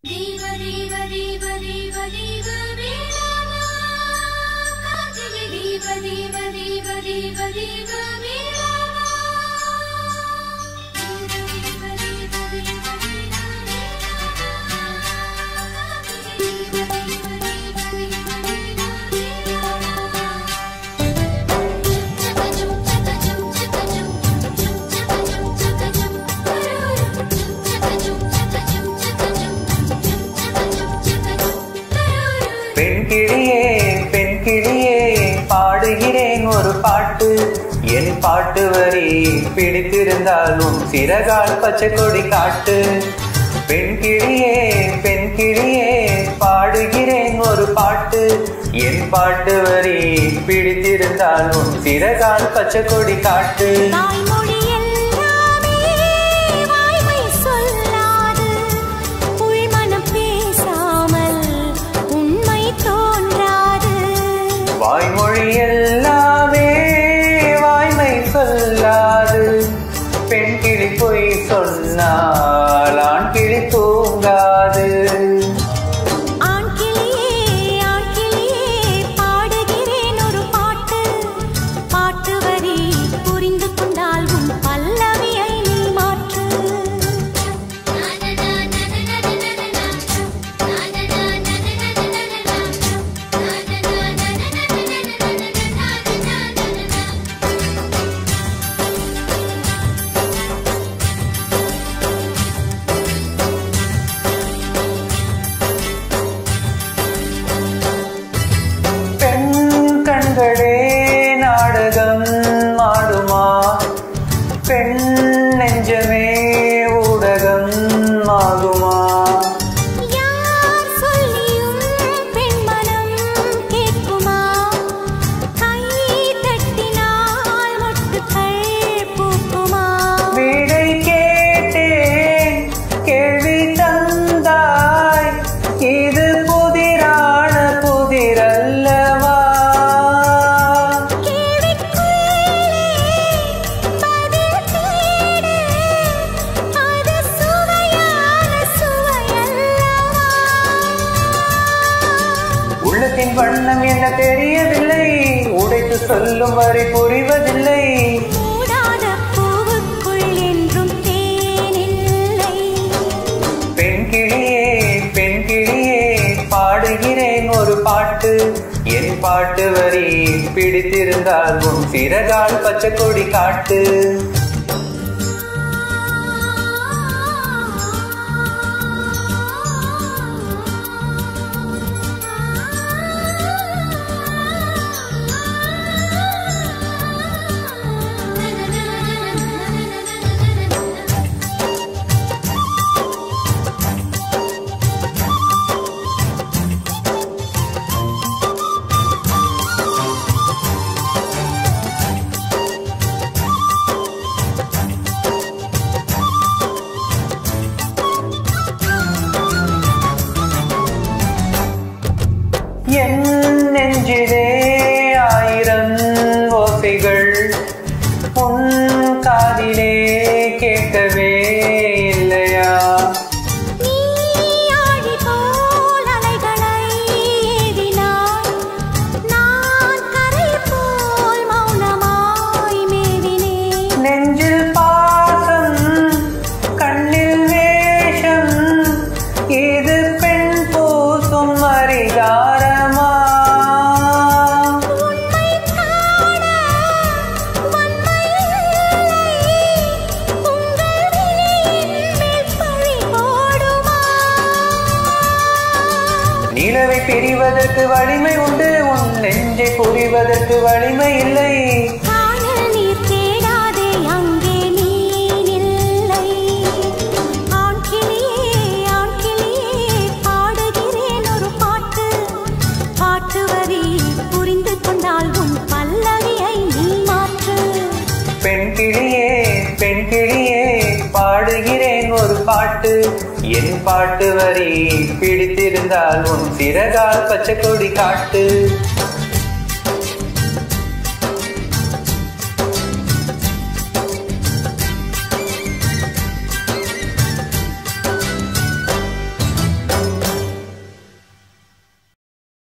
தேவ தேவ தேவ தேவ தேவ வேளாவா காற்றிலே தேவ தேவ தேவ தேவ தேவ வேளாவா தேவ தேவ தேவ தேவ தேவ வேளாவா காற்றிலே தேவ தேவ தேவ தேவ வேளாவா சகஜம் சகஜம் சகஜம் சகஜம் சகஜம் சகஜம் சகஜம் சகஜம் பெண் கிளியே பெண் கிளியே பாடுகிறேன் ஒரு பாட்டு என் பாட்டு வரி பிடித்திருந்தாலும் சிறகால் பச்சை கொடி காட்டு பெண் கிளியே பெண் கிளியே பாடுகிறேன் ஒரு பாட்டு என் பாட்டு வரி பிடித்திருந்தாலும் சிறகால் பச்சை கொடி காட்டு தாய்மொழி எல்லாமே வாய்மை சொல்லாது உள்மனம் பேசாமல் உண்மை தோன்றாது வாய்மொழி எல்லாமே வாய்மை சொல்லாது பெண் கிளி பொய் சொன்னால் ஆண் கிளி தூங்காது ஆண் கிளியே ஆண் கிளியே பாடுகிறேன் ஒரு பாட்டு பாட்டு வரி புரிந்து கொண்டால் உன் பல்லவியை நீ மாற்று பெண் கண்களே நாடகம் ஆடுமா பெண் நெஞ்சமே ஊடகம் ஆகுமா யார் சொல்லியும் பெண்மனம் கேட்குமா கை தட்டினால் மொட்டுக்கள் பூக்குமா வீடை கேட்டேன் கேள்வி தந்தாய் இது புதிரான புதிரல்லவா கேள்விக்குள்ளே பதில் தேடு அது சுவையான சுவையல்லவா உள்ளத்தின் வண்ணம் என்ன தெரியவில்லை உடைத்து சொல்லும் வரை புரிவதில்லை மூடாத பூவுக்குள் என்றும் தேனில்லை பெண் கிளியே பெண் கிளியே பாடுகிறேன் ஒரு பாட்டு என் பாட்டு வரி பிடித்திருந்தால் உன் சிறகால் பச்சை கொடி காட்டு என் நெஞ்சிலே ஆயிரம் ஓசைகள் உன் காதிலே கேட்கவே இல்லையா நீ ஆழி போல் அலைகளை ஏவினாய் நான் கரை போல் மௌனமாய் மேவினேன் நெஞ்சில் பாசம் கண்ணில் வேஷம் இது பெண் பூசும் அரிகாரமா உண்மை காண வன்மை இல்லை உங்கள் விழியின் மேல் பழி போடுமா நிலவை பிரிவதற்கு வலிமை உண்டு உன் நெஞ்சை புரிவதற்கு வலிமை இல்லை காணல் நீர் தேடாதே அங்கே நீனில்லை ஆண் கிளியே ஆண் கிளியே பாடுகிறேன் ஒரு பாட்டு பாட்டு வரி புரிந்து கொண்டால் உன் பல்லவியை நீ மாற்று பெண் கிளியே பெண் கிளியே பாடுகிறேன் ஒரு பாட்டு என் பாட்டு வரி பிடித்திருந்தால் உன் சிறகால் பச்சை கொடி காட்டு